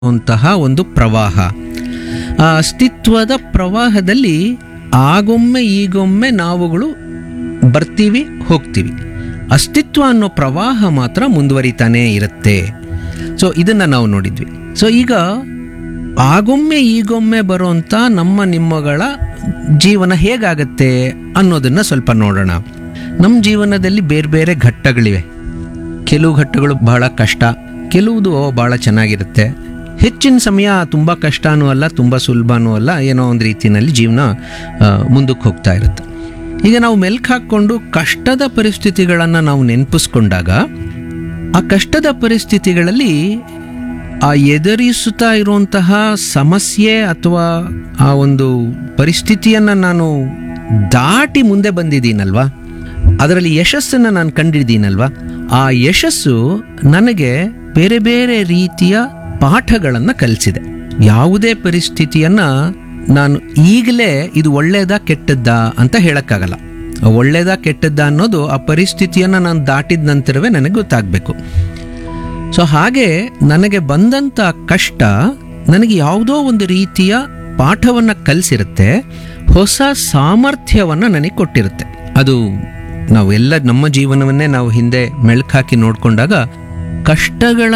ಅಂತಹ ಒಂದು ಪ್ರವಾಹ ಆ ಅಸ್ತಿತ್ವದ ಪ್ರವಾಹದಲ್ಲಿ ಆಗೊಮ್ಮೆ ಈಗೊಮ್ಮೆ ನಾವುಗಳು ಬರ್ತೀವಿ ಹೋಗ್ತೀವಿ ಅಸ್ತಿತ್ವ ಅನ್ನೋ ಪ್ರವಾಹ ಮಾತ್ರ ಮುಂದುವರಿತಾನೇ ಇರುತ್ತೆ ಸೊ ಇದನ್ನು ನಾವು ನೋಡಿದ್ವಿ ಸೊ ಈಗ ಆಗೊಮ್ಮೆ ಈಗೊಮ್ಮೆ ಬರುವಂಥ ನಮ್ಮ ನಿಮ್ಮಗಳ ಜೀವನ ಹೇಗಾಗತ್ತೆ ಅನ್ನೋದನ್ನು ಸ್ವಲ್ಪ ನೋಡೋಣ ನಮ್ಮ ಜೀವನದಲ್ಲಿ ಬೇರೆ ಬೇರೆ ಘಟ್ಟಗಳಿವೆ ಕೆಲವು ಘಟ್ಟಗಳು ಬಹಳ ಕಷ್ಟ ಕೆಲವುದು ಬಹಳ ಚೆನ್ನಾಗಿರುತ್ತೆ ಹೆಚ್ಚಿನ ಸಮಯ ತುಂಬ ಕಷ್ಟನೂ ಅಲ್ಲ ತುಂಬ ಸುಲಭನೂ ಅಲ್ಲ ಏನೋ ಒಂದು ರೀತಿಯಲ್ಲಿ ಜೀವನ ಮುಂದಕ್ಕೆ ಹೋಗ್ತಾ ಇರುತ್ತೆ ಈಗ ನಾವು ಮೆಲ್ಕು ಹಾಕ್ಕೊಂಡು ಕಷ್ಟದ ಪರಿಸ್ಥಿತಿಗಳನ್ನು ನಾವು ನೆನಪಿಸ್ಕೊಂಡಾಗ ಆ ಕಷ್ಟದ ಪರಿಸ್ಥಿತಿಗಳಲ್ಲಿ ಆ ಎದುರಿಸುತ್ತಾ ಇರುವಂತಹ ಸಮಸ್ಯೆ ಅಥವಾ ಆ ಒಂದು ಪರಿಸ್ಥಿತಿಯನ್ನು ನಾನು ದಾಟಿ ಮುಂದೆ ಬಂದಿದ್ದೀನಲ್ವಾ ಅದರಲ್ಲಿ ಯಶಸ್ಸನ್ನು ನಾನು ಕಂಡಿದ್ದೀನಲ್ವಾ ಆ ಯಶಸ್ಸು ನನಗೆ ಬೇರೆ ಬೇರೆ ರೀತಿಯ ಪಾಠಗಳನ್ನು ಕಲಿಸಿದೆ ಯಾವುದೇ ಪರಿಸ್ಥಿತಿಯನ್ನು ನಾನು ಈಗಲೇ ಇದು ಒಳ್ಳೇದಾ ಕೆಟ್ಟದ್ದಾ ಅಂತ ಹೇಳೋಕ್ಕಾಗಲ್ಲ ಒಳ್ಳೇದಾ ಕೆಟ್ಟದ್ದಾ ಅನ್ನೋದು ಆ ಪರಿಸ್ಥಿತಿಯನ್ನು ನಾನು ದಾಟಿದ ನಂತರವೇ ನನಗೆ ಗೊತ್ತಾಗಬೇಕು ಸೊ ಹಾಗೆ ನನಗೆ ಬಂದಂಥ ಕಷ್ಟ ನನಗೆ ಯಾವುದೋ ಒಂದು ರೀತಿಯ ಪಾಠವನ್ನು ಕಲಿಸಿರುತ್ತೆ ಹೊಸ ಸಾಮರ್ಥ್ಯವನ್ನು ನನಗೆ ಕೊಟ್ಟಿರುತ್ತೆ ಅದು ನಾವೆಲ್ಲ ನಮ್ಮ ಜೀವನವನ್ನೇ ನಾವು ಹಿಂದೆ ಮೆಳ್ಕಾಕಿ ನೋಡಿಕೊಂಡಾಗ ಕಷ್ಟಗಳ